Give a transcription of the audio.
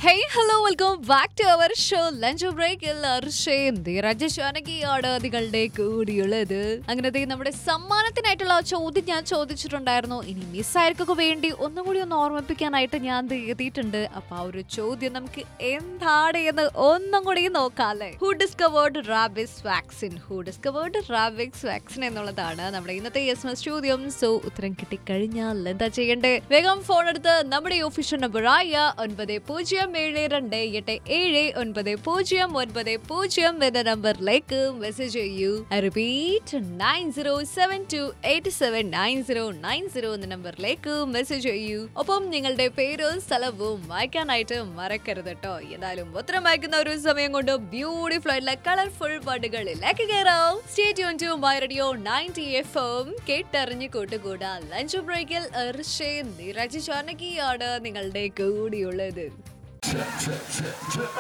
hey hello welcome back to our show lunch ബ്രേക്കിൽ അർഷയും രാജശാനകിയാണ് നിങ്ങളുടെ കൂടിയുള്ളത് അങ്ങനത്തെ നമ്മുടെ സമ്മാനത്തിനായിട്ടുള്ള ആ ചോദ്യം ഞാൻ ചോദിച്ചിട്ടുണ്ടായിരുന്നു ഇനി മിസ്സായർക്കൊക്കെ വേണ്ടി ഒന്നും കൂടി ഒന്ന് ഓർമ്മിപ്പിക്കാനായിട്ട് ഞാൻ ദേ എത്തിയിട്ടുണ്ട് അപ്പൊ ആ ഒരു ചോദ്യം നമുക്ക് എന്താണ് എന്ന് ഒന്നും കൂടി നോക്കാല്ലേ who discovered rabies vaccine who discovered rabies vaccine എന്നുള്ളതാണ് നമ്മുടെ ഇന്നത്തെ എസ് എസ് ചോദ്യം സോ ഉത്തരം കിട്ടിക്കഴിഞ്ഞാൽ എന്താ ചെയ്യണ്ടേ വേഗം ഫോൺ എടുത്ത് നമ്മുടെ ഒഫീഷ്യൽ നമ്പറായ ഒൻപത് പൂജ്യം ഏഴ് രണ്ട് എട്ട് ഏഴ് ഒൻപത് പൂജ്യം ഒൻപത് പൂജ്യം എന്ന നമ്പറിലേക്ക് മെസ്സേജ് ചെയ്യൂ repeat nine zero seven two eight seven nine zero nine zero എന്ന നമ്പറിലേക്ക് മെസ്സേജ് ചെയ്യൂ ഒപ്പം നിങ്ങളുടെ പേരും സ്ഥലവും വായിക്കാനായിട്ട് മറക്കരുത് കേട്ടോ ഏതായാലും ഉത്തരം വായിക്കുന്ന ഒരു സമയം കൊണ്ട് ബ്യൂട്ടിഫുൾ ആയിട്ടുള്ള കളർഫുൾ പാട്ടുകളിലേക്ക് കയറാം stay tune to my radio ninety F M കേട്ടറിഞ്ഞ് കൂട്ടുകൂടാ ലഞ്ച് ബ്രേക്കിൽ നിരജ് ജാനകിയാണ് നിങ്ങളുടെ കൂടിയുള്ളത്